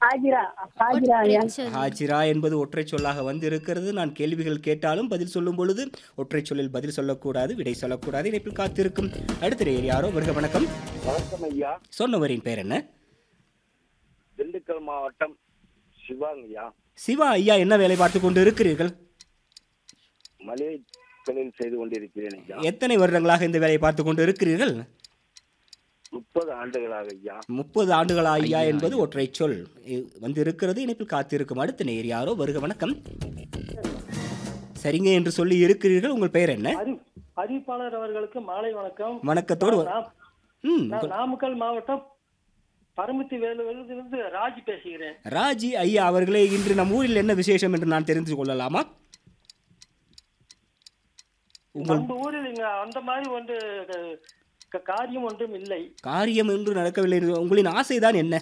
ஹாஜிரா ஹாஜிரா ஐயா சொல். ஹாஜிரா என்பது ஒற்றை சொல்லாக வந்திருக்கிறது நான் கேள்விகள் கேட்டாலும் பதில் சொல்லும் பொழுது ஒற்றை சொல்லில் பதில் சொல்லக்கூடாது விடை சொல்லக்கூடாது இணைப்பில் காத்திருக்கும் அடுத்த நேயர் யாரோ வருக வணக்கம் வணக்கம் ஐயா சொன்னவரின் பெயர் என்ன திண்டுக்கல் மாவட்டம் சிவாங் ஐயா சிவா ஐயா என்ன வேலை பார்த்து கொண்டு இருக்கிறீர்கள் மளிகை தொழில் செய்து கொண்டிருக்கிறேன் ஐயா எத்தனை வருடங்களாக இந்த வேலையை பார்த்து கொண்டு இருக்கிறீர்கள் முப்பது ஆண்டுகளாக ஐயா முப்பது ஆண்டுகளா ஐயா என்பது ஒற்றை சொல் இ- வந்து இருக்கிறது இணைப்பில் காத்திருக்கும் அடுத்த நேர் யாரோ வருக வணக்கம் சரிங்க என்று சொல்லி இருக்கிறீர்கள் உங்கள் பெயர் என்ன அறி அறிவிப்பாளர் அவர்களுக்கு மாலை வணக்கம் வணக்கத்தோடு வ- நான் ம் நான் நாமக்கல் மாவட்டம் பரமத்தி வேலுவிலிருந்து ராஜ் பேசுகிறேன் ராஜி ஐயா அவர்களே இன்று நம் ஊரில் என்ன விசேஷம் என்று நான் தெரிந்து கொள்ளலாமா உங்கள் நம்ம ஊரில் இங்க அந்த மாதிரி ஒன்று க- காரியம் ஒன்றும் இல்லை காரியம் என்று நடக்கவில்லை என்று உங்களின் ஆசைதான் என்ன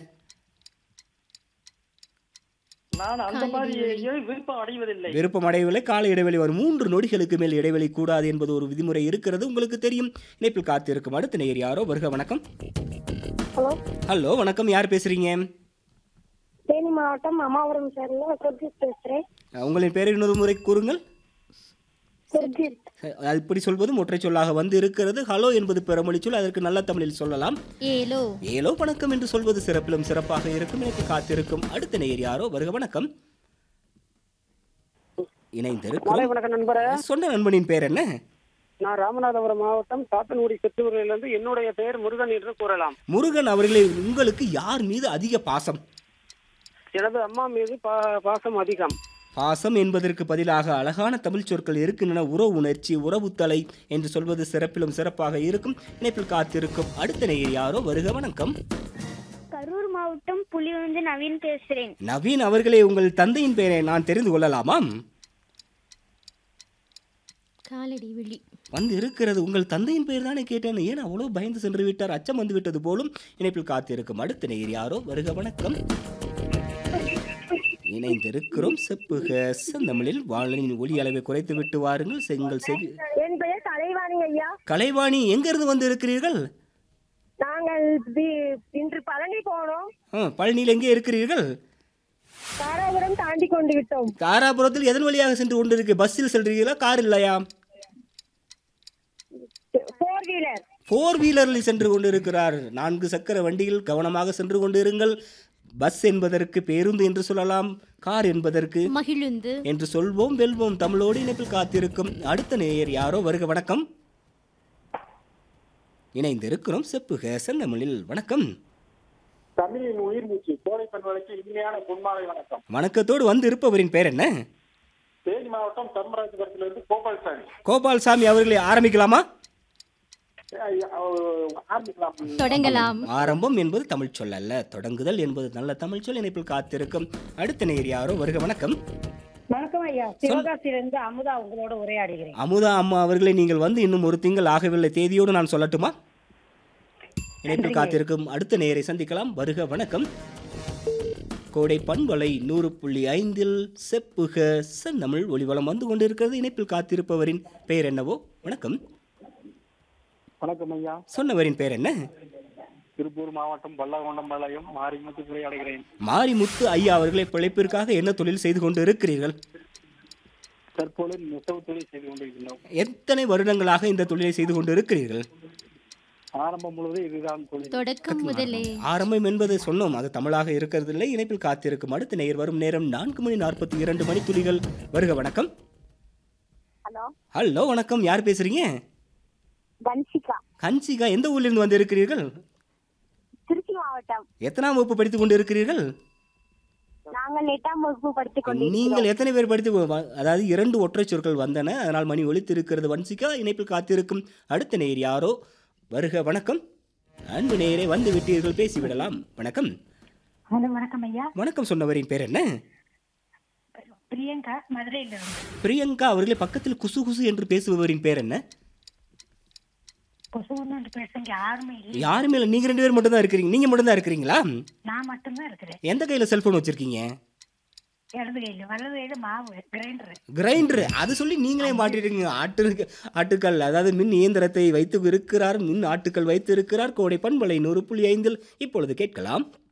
நான் அந்த மாதிரி ஏ- விருப்பம் அடைவதில்லை விருப்பம் அடையவில்லை கால இடைவெளி வரும் மூன்று நொடிகளுக்கு மேல் இடைவெளி கூடாது என்பது ஒரு விதிமுறை இருக்கிறது உங்களுக்கு தெரியும் இணைப்பில் காத்திருக்கும் அடுத்த நேர் யாரோ வருக வணக்கம் ஹலோ ஹலோ வணக்கம் யார் பேசுறீங்க தேனி மாவட்டம் அம்மாபுரம் சேர்ல சுர்ஜித் பேசுறேன் உங்களின் பெயரை இன்னொரு முறை கூறுங்கள் சுர்ஜித் அது இப்படி சொல்வதும் ஒற்றை சொல்லாக வந்து இருக்கிறது ஹலோ என்பது பிறமொழி சொல் அதற்கு நல்ல தமிழில் சொல்லலாம் ஏலோ ஏலோ வணக்கம் என்று சொல்வது சிறப்பிலும் சிறப்பாக இருக்கும் எனக்கு காத்திருக்கும் அடுத்த நேயர் யாரோ வருக வணக்கம் இணைந்திருக்கும் வணக்கம் நண்பரே சொன்ன நண்பனின் பெயர் என்ன நான் ராமநாதபுரம் மாவட்டம் சாத்தன்குடி சிற்றூரிலிருந்து என்னுடைய பெயர் முருகன் என்று கூறலாம் முருகன் அவர்களே உங்களுக்கு யார் மீது அதிக பாசம் எனது அம்மா மீது பா- பாசம் அதிகம் பாசம் என்பதற்கு பதிலாக அழகான தமிழ் சொற்கள் இருக்கின்றன உறவு உணர்ச்சி உறவுத்தலை என்று சொல்வது சிறப்பிலும் சிறப்பாக இருக்கும் இணைப்பில் காத்திருக்கும் அடுத்த நேயர் யாரோ வருக வணக்கம் கரூர் மாவட்டம் புலிவந்து நவீன் பேசுறேன் நவீன் அவர்களே உங்கள் தந்தையின் பெயரை நான் தெரிந்து கொள்ளலாமாம் காலடி விழி வந்து இருக்கிறது உங்கள் தந்தையின் பெயர் தானே கேட்டேன் ஏன் அவ்வளோ பயந்து சென்று விட்டார் அச்சம் வந்து விட்டது போலும் இணைப்பில் காத்திருக்கும் அடுத்த நேயர் யாரோ வருக வணக்கம் இணைந்திருக்கிறோம் செப்புக செந்தமிழில் வாழனின் ஒலி அளவை குறைத்து விட்டு வாருங்கள் செங்கல் செவி என் பெயர் கலைவாணி ஐயா கலைவாணி எங்கிருந்து வந்து இருக்கிறீர்கள் நாங்கள் தி- இன்று பழனி போனோம் ஆ, பழனியில் எங்கே இருக்கிறீர்கள் தாராபுரம் தாண்டி கொண்டு விட்டோம் தாராபுரத்தில் எதன் வழியாக சென்று கொண்டிருக்கு பஸ்ஸில் செல்றீங்களா கார் இல்லையா ஃபோர் வீலர் ஃபோர் வீலரில் சென்று கொண்டிருக்கிறார் நான்கு சக்கர வண்டியில் கவனமாக சென்று கொண்டிருங்கள் பஸ் என்பதற்கு பேருந்து என்று சொல்லலாம் கார் என்பதற்கு மகிழுந்து என்று சொல்வோம் வெல்வோம் தமிழோடு இணைப்பில் காத்திருக்கும் அடுத்த நேயர் யாரோ வருக வணக்கம் இணைந்திருக்கிறோம் செப்புக செந்தமிழில் வணக்கம் தமிழின் உயிர் மூச்சு கோடை பண்பலைக்கு இனிமையான பொன்மாலை வணக்கம் வணக்கத்தோடு வந்து இருப்பவரின் பெயர் என்ன தேனி மாவட்டம் தர்மராஜபுரத்திலிருந்து கோபால்சாமி கோபால்சாமி அவர்களை ஆரம்பிக்கலாமா ஆரம்பிக்கலாம் தொடங்கலாம் ஆரம்பம் என்பது தமிழ் சொல் அல்ல தொடங்குதல் என்பது நல்ல தமிழ் சொல் இணைப்பில் காத்திருக்கும் அடுத்த நேயர் யாரோ வருக வணக்கம் வணக்கம் ஐயா சிவகாசியிலிருந்து அமுதா உங்களோட உரையாடுகிறேன் அமுதா அம்மா அவர்களை நீங்கள் வந்து இன்னும் ஒரு திங்கள் ஆகவில்லை தேதியோடு நான் சொல்லட்டுமா இணைப்பில் காத்திருக்கும் அடுத்த நேயரை சந்திக்கலாம் வருக வணக்கம் கோடை பண்பலை நூறு புள்ளி ஐந்தில் செப்புக செந்தமிழ் ஒளிவளம் வந்து கொண்டிருக்கிறது இணைப்பில் காத்திருப்பவரின் பெயர் என்னவோ வணக்கம் வணக்கம் ஐயா சொன்னவரின் பெயர் என்ன திருப்பூர் மாவட்டம் பல்லாகொண்டம் பாளையம் மாரிமுத்து உரையாடுகிறேன் மாரிமுத்து ஐயா அவர்களை பிழைப்பிற்காக என்ன தொழில் செய்து கொண்டு இருக்கிறீர்கள் தற்போது நெசவு தொழில் செய்து கொண்டிருக்கிறோம் எத்தனை வருடங்களாக இந்த தொழிலை செய்து கொண்டு இருக்கிறீர்கள் ஆரம்பம் முழுவதும் இதுதான் தொழில் தொடக்கம் முதலே ஆரம்பம் என்பதை சொன்னோம் அது தமிழாக இருக்கிறதில்லை இணைப்பில் காத்திருக்கும் அடுத்த நேயர் வரும் நேரம் நான்கு மணி நாற்பத்தி இரண்டு மணி துளிகள் வருக வணக்கம் ஹலோ ஹலோ வணக்கம் யார் பேசுறீங்க வன்சிகா கன்சிகா எந்த ஊரிலிருந்து வந்து இருக்கிறீர்கள் திருச்சி மாவட்டம் எத்தனாம் வகுப்பு படித்துக் கொண்டு இருக்கிறீர்கள் நாங்கள் எட்டாம் வகுப்பு படித்துக் நீங்கள் எத்தனை பேர் படித்து வ- அதாவது இரண்டு ஒற்றை சொற்கள் வந்தன அதனால் மணி ஒலித்து இருக்கிறது வன்சிகா இணைப்பில் காத்திருக்கும் அடுத்த நேயர் யாரோ வருக வணக்கம் அன்பு நேயரே வந்து விட்டீர்கள் பேசிவிடலாம் வணக்கம் ஹலோ வணக்கம் ஐயா வணக்கம் சொன்னவரின் பேர் என்ன பிரியங்கா மதுரையிலிருந்து பிரியங்கா அவர்களே பக்கத்தில் குசு குசு என்று பேசுபவரின் பேர் என்ன கொசுன்னு பேசுங்க யாருமே இல்லை யாருமே இல்லை நீங்க ரெண்டு பேர் மட்டும் தான் இருக்கிறீங்க நீங்க மட்டும் தான் இருக்கிறீங்களா நான் மட்டும்தான் இருக்கிறேன் எந்த கையில செல்போன் வச்சிருக்கீங்க இடது கையில வலது கையில மாவு கிரைண்டர் கிரைண்டர் அது சொல்லி நீங்களே மாட்டிருக்கீங்க ஆட்டு ஆட்டுக்கல் அதாவது மின் இயந்திரத்தை வைத்து இருக்கிறார் மின் ஆட்டுக்கள் வைத்து இருக்கிறார் கோடை பண்பலை நூறு புள்ளி ஐந்தில் இப்பொழுது கேட்கலாம்